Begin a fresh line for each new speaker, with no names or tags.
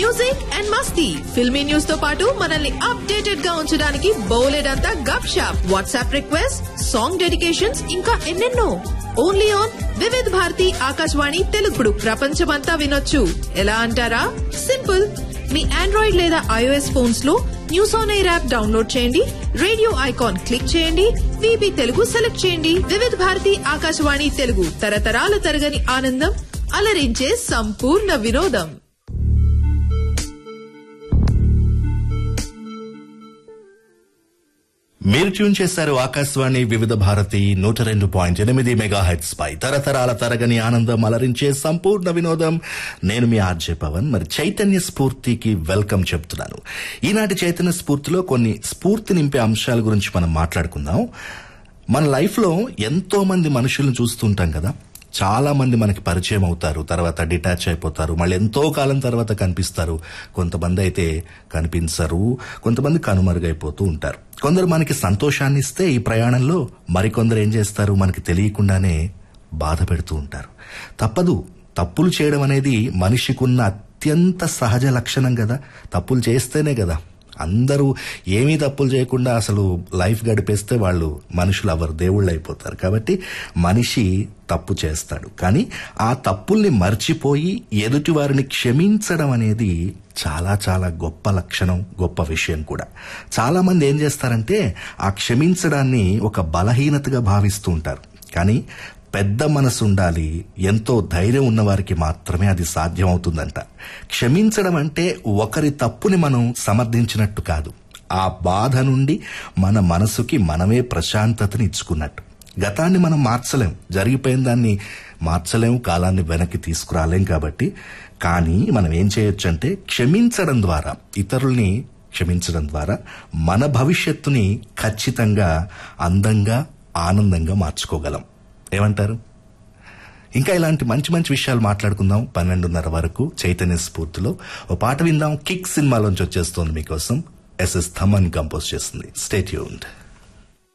music and మస్తీ filmy news తో పాటు మనల్ని అప్డేటెడ్ గా ఉంచడానికి బోలెడంతా గప్ షాప్ వాట్సాప్ రిక్వెస్ట్ సాంగ్ డెడికేషన్స్ ఇంకా ఎన్నెన్నో ఓన్లీ ఆన్ వివిధ్ భారతి ఆకాశవాణి తెలుగుడు ప్రపంచమంతా వినొచ్చు ఎలా అంటారా సింపుల్ మీ ఆండ్రాయిడ్ లేదా ఐఓఎస్ ఫోన్స్ లో news on air app download చేయండి రేడియో ఐకాన్ క్లిక్ చేయండి విబి తెలుగు సెలెక్ట్ చేయండి వివిధ భారతి ఆకాశవాణి తెలుగు తరతరాల తరగని ఆనందం అలరించే సంపూర్ణ వినోదం
మీరు ట్యూన్ చేశారు ఆకాశవాణి వివిధ భారతి నూట రెండు పాయింట్ ఎనిమిది మెగా హెడ్స్ పై తరతరాల తరగని ఆనందం అలరించే సంపూర్ణ వినోదం నేను మీ ఆర్జే పవన్ మరి చైతన్య స్ఫూర్తికి వెల్కమ్ చెప్తున్నాను ఈనాటి చైతన్య స్ఫూర్తిలో కొన్ని స్ఫూర్తి నింపే అంశాల గురించి మనం మాట్లాడుకుందాం మన లైఫ్ లో ఎంతో మంది మనుషులను చూస్తుంటాం కదా చాలా మంది మనకి పరిచయం అవుతారు తర్వాత డిటాచ్ అయిపోతారు మళ్ళీ ఎంతో కాలం తర్వాత కనిపిస్తారు కొంతమంది అయితే కనిపించరు కొంతమంది కనుమరుగైపోతూ ఉంటారు కొందరు మనకి సంతోషాన్ని ఇస్తే ఈ ప్రయాణంలో మరికొందరు ఏం చేస్తారు మనకి తెలియకుండానే బాధ పెడుతూ ఉంటారు తప్పదు తప్పులు చేయడం అనేది మనిషికున్న అత్యంత సహజ లక్షణం కదా తప్పులు చేస్తేనే కదా అందరూ ఏమీ తప్పులు చేయకుండా అసలు లైఫ్ గడిపేస్తే వాళ్ళు మనుషులు ఎవరు దేవుళ్ళు అయిపోతారు కాబట్టి మనిషి తప్పు చేస్తాడు కానీ ఆ తప్పుల్ని మర్చిపోయి ఎదుటి వారిని క్షమించడం అనేది చాలా చాలా గొప్ప లక్షణం గొప్ప విషయం కూడా చాలా మంది ఏం చేస్తారంటే ఆ క్షమించడాన్ని ఒక బలహీనతగా భావిస్తూ ఉంటారు కానీ పెద్ద మనసు ఉండాలి ఎంతో ధైర్యం ఉన్నవారికి మాత్రమే అది సాధ్యమవుతుందంట క్షమించడం అంటే ఒకరి తప్పుని మనం సమర్థించినట్టు కాదు ఆ బాధ నుండి మన మనసుకి మనమే ప్రశాంతతని ఇచ్చుకున్నట్టు గతాన్ని మనం మార్చలేం జరిగిపోయిన దాన్ని మార్చలేం కాలాన్ని వెనక్కి తీసుకురాలేం కాబట్టి కానీ మనం ఏం చేయొచ్చు అంటే క్షమించడం ద్వారా ఇతరుల్ని క్షమించడం ద్వారా మన భవిష్యత్తుని ఖచ్చితంగా అందంగా ఆనందంగా మార్చుకోగలం ఏమంటారు ఇంకా ఇలాంటి మంచి మంచి విషయాలు మాట్లాడుకుందాం పన్నెండున్నర వరకు చైతన్య స్ఫూర్తిలో ఓ పాట విందాం కిక్ సినిమాలోంచి వచ్చేస్తోంది మీకోసం ఎస్ఎస్ థమన్ కంపోజ్ చేస్తుంది స్టేట్యూన్డ్